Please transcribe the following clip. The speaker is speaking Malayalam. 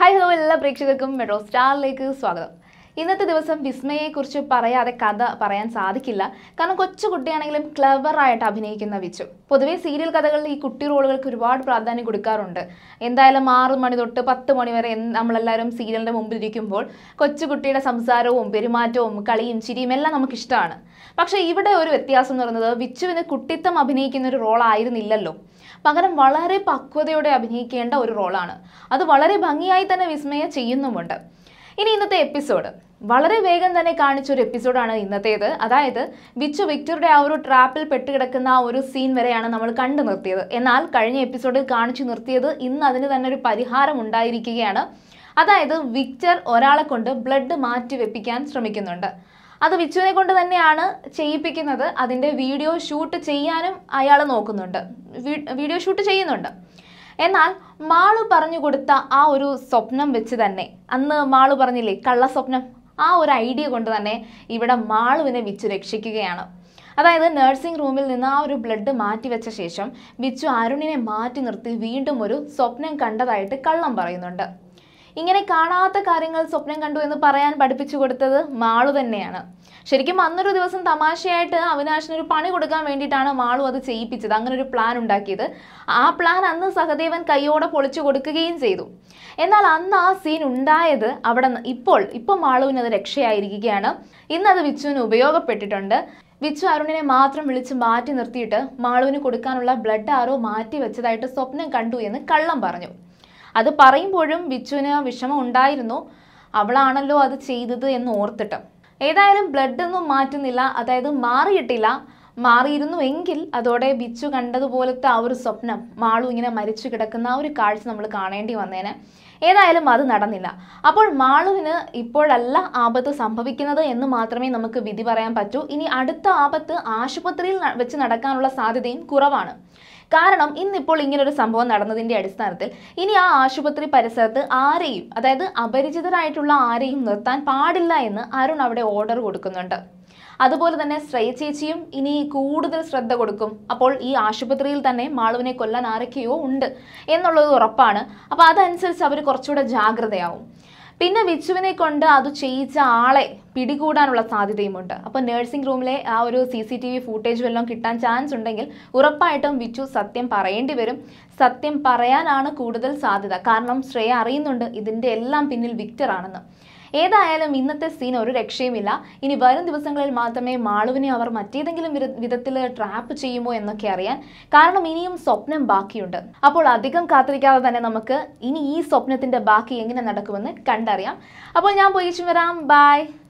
ഹായ് ഹലോ എല്ലാ പ്രേക്ഷകർക്കും മെട്രോ സ്റ്റാറിലേക്ക് സ്വാഗതം ഇന്നത്തെ ദിവസം വിസ്മയെക്കുറിച്ച് പറയാതെ കഥ പറയാൻ സാധിക്കില്ല കാരണം കൊച്ചു കുട്ടിയാണെങ്കിലും ക്ലവറായിട്ട് അഭിനയിക്കുന്ന വിച്ചു പൊതുവേ സീരിയൽ കഥകളിൽ ഈ കുട്ടി റോളുകൾക്ക് ഒരുപാട് പ്രാധാന്യം കൊടുക്കാറുണ്ട് എന്തായാലും ആറ് മണി തൊട്ട് പത്ത് മണി വരെ എന്ത് നമ്മളെല്ലാവരും സീരിയലിൻ്റെ മുമ്പിൽ ഇരിക്കുമ്പോൾ കൊച്ചുകുട്ടിയുടെ സംസാരവും പെരുമാറ്റവും കളിയും ചിരിയും എല്ലാം നമുക്കിഷ്ടമാണ് പക്ഷേ ഇവിടെ ഒരു വ്യത്യാസം എന്ന് പറയുന്നത് വിച്ചുവിന് കുട്ടിത്തം അഭിനയിക്കുന്ന ഒരു റോളായിരുന്നില്ലല്ലോ പകരം വളരെ പക്വതയോടെ അഭിനയിക്കേണ്ട ഒരു റോളാണ് അത് വളരെ ഭംഗിയായി തന്നെ വിസ്മയ ചെയ്യുന്നുമുണ്ട് ഇനി ഇന്നത്തെ എപ്പിസോഡ് വളരെ വേഗം തന്നെ കാണിച്ച ഒരു എപ്പിസോഡാണ് ഇന്നത്തേത് അതായത് വിച്ചു വിക്ടറുടെ ആ ഒരു ട്രാപ്പിൽ പെട്ടുകിടക്കുന്ന ആ ഒരു സീൻ വരെയാണ് നമ്മൾ കണ്ടു നിർത്തിയത് എന്നാൽ കഴിഞ്ഞ എപ്പിസോഡിൽ കാണിച്ചു നിർത്തിയത് ഇന്ന് അതിന് തന്നെ ഒരു പരിഹാരം ഉണ്ടായിരിക്കുകയാണ് അതായത് വിക്ടർ ഒരാളെ കൊണ്ട് ബ്ലഡ് മാറ്റി വെപ്പിക്കാൻ ശ്രമിക്കുന്നുണ്ട് അത് വിച്ചുവിനെ കൊണ്ട് തന്നെയാണ് ചെയ്യിപ്പിക്കുന്നത് അതിൻ്റെ വീഡിയോ ഷൂട്ട് ചെയ്യാനും അയാൾ നോക്കുന്നുണ്ട് വീ- വീഡിയോ ഷൂട്ട് ചെയ്യുന്നുണ്ട് എന്നാൽ മാളു പറഞ്ഞു കൊടുത്ത ആ ഒരു സ്വപ്നം വെച്ച് തന്നെ അന്ന് മാളു പറഞ്ഞില്ലേ കള്ള സ്വപ്നം ആ ഒരു ഐഡിയ കൊണ്ട് തന്നെ ഇവിടെ മാളുവിനെ വിച്ചു രക്ഷിക്കുകയാണ് അതായത് നഴ്സിംഗ് റൂമിൽ നിന്ന് ആ ഒരു ബ്ലഡ് മാറ്റി വെച്ച ശേഷം വിച്ചു അരുണിനെ മാറ്റി നിർത്തി വീണ്ടും ഒരു സ്വപ്നം കണ്ടതായിട്ട് കള്ളം പറയുന്നുണ്ട് ഇങ്ങനെ കാണാത്ത കാര്യങ്ങൾ സ്വപ്നം കണ്ടു എന്ന് പറയാൻ പഠിപ്പിച്ചു കൊടുത്തത് മാളു തന്നെയാണ് ശരിക്കും അന്നൊരു ദിവസം തമാശയായിട്ട് അവിനാശിന് ഒരു പണി കൊടുക്കാൻ വേണ്ടിയിട്ടാണ് മാളു അത് ചെയ്യിപ്പിച്ചത് അങ്ങനെ ഒരു പ്ലാൻ ഉണ്ടാക്കിയത് ആ പ്ലാൻ അന്ന് സഹദേവൻ കൈയോടെ പൊളിച്ചു കൊടുക്കുകയും ചെയ്തു എന്നാൽ അന്ന് ആ സീൻ ഉണ്ടായത് അവിടെ ന- ഇപ്പോൾ ഇപ്പോൾ മാളുവിന് അത് രക്ഷയായിരിക്കുകയാണ് ഇന്ന് അത് വിച്ചുവിന് ഉപയോഗപ്പെട്ടിട്ടുണ്ട് വിച്ചു അരുണിനെ മാത്രം വിളിച്ച് മാറ്റി നിർത്തിയിട്ട് മാളുവിന് കൊടുക്കാനുള്ള ബ്ലഡ് ആരോ മാറ്റി വെച്ചതായിട്ട് സ്വപ്നം കണ്ടു എന്ന് കള്ളം പറഞ്ഞു അത് പറയുമ്പോഴും വിച്ചുവിന് വിഷമം ഉണ്ടായിരുന്നു അവളാണല്ലോ അത് ചെയ്തത് എന്ന് ഓർത്തിട്ട് ഏതായാലും ബ്ലഡ് ഒന്നും മാറ്റുന്നില്ല അതായത് മാറിയിട്ടില്ല മാറിയിരുന്നു എങ്കിൽ അതോടെ ബിച്ചു കണ്ടതുപോലത്തെ ആ ഒരു സ്വപ്നം മാളു ഇങ്ങനെ മരിച്ചു കിടക്കുന്ന ആ ഒരു കാഴ്ച നമ്മൾ കാണേണ്ടി വന്നേനെ ഏതായാലും അത് നടന്നില്ല അപ്പോൾ മാളുവിന് ഇപ്പോഴല്ല ആപത്ത് സംഭവിക്കുന്നത് എന്ന് മാത്രമേ നമുക്ക് വിധി പറയാൻ പറ്റൂ ഇനി അടുത്ത ആപത്ത് ആശുപത്രിയിൽ ന- വെച്ച് നടക്കാനുള്ള സാധ്യതയും കുറവാണ് കാരണം ഇന്നിപ്പോൾ ഇങ്ങനൊരു സംഭവം നടന്നതിന്റെ അടിസ്ഥാനത്തിൽ ഇനി ആ ആശുപത്രി പരിസരത്ത് ആരെയും അതായത് അപരിചിതരായിട്ടുള്ള ആരെയും നിർത്താൻ പാടില്ല എന്ന് അരുൺ അവിടെ ഓർഡർ കൊടുക്കുന്നുണ്ട് അതുപോലെ തന്നെ ശ്രേയ ചേച്ചിയും ഇനി കൂടുതൽ ശ്രദ്ധ കൊടുക്കും അപ്പോൾ ഈ ആശുപത്രിയിൽ തന്നെ മാളുവിനെ കൊല്ലാൻ ആരൊക്കെയോ ഉണ്ട് എന്നുള്ളത് ഉറപ്പാണ് അപ്പോൾ അതനുസരിച്ച് അവർ കുറച്ചുകൂടെ ജാഗ്രതയാവും പിന്നെ വിച്ചുവിനെ കൊണ്ട് അത് ചെയ്യിച്ച ആളെ പിടികൂടാനുള്ള സാധ്യതയുമുണ്ട് അപ്പോൾ നഴ്സിംഗ് റൂമിലെ ആ ഒരു C C T V footage വല്ലതും കിട്ടാൻ ചാൻസ് ഉണ്ടെങ്കിൽ ഉറപ്പായിട്ടും വിച്ചു സത്യം പറയേണ്ടി വരും സത്യം പറയാനാണ് കൂടുതൽ സാധ്യത കാരണം ശ്രേയ അറിയുന്നുണ്ട് ഇതിൻ്റെ എല്ലാം പിന്നിൽ വിക്ടർ ആണെന്ന് ഏതായാലും ഇന്നത്തെ സീൻ ഒരു രക്ഷയുമില്ല ഇനി വരും ദിവസങ്ങളിൽ മാത്രമേ മാളുവിനെ അവർ മറ്റേതെങ്കിലും വിധത്തിൽ ട്രാപ്പ് ചെയ്യുമോ എന്നൊക്കെ അറിയാൻ കാരണം ഇനിയും സ്വപ്നം ബാക്കിയുണ്ട് അപ്പോൾ അധികം കാത്തിരിക്കാതെ തന്നെ നമുക്ക് ഇനി ഈ സ്വപ്നത്തിന്റെ ബാക്കി എങ്ങനെ നടക്കുമെന്ന് കണ്ടറിയാം അപ്പോൾ ഞാൻ പോയിച്ചു വരാം ബൈ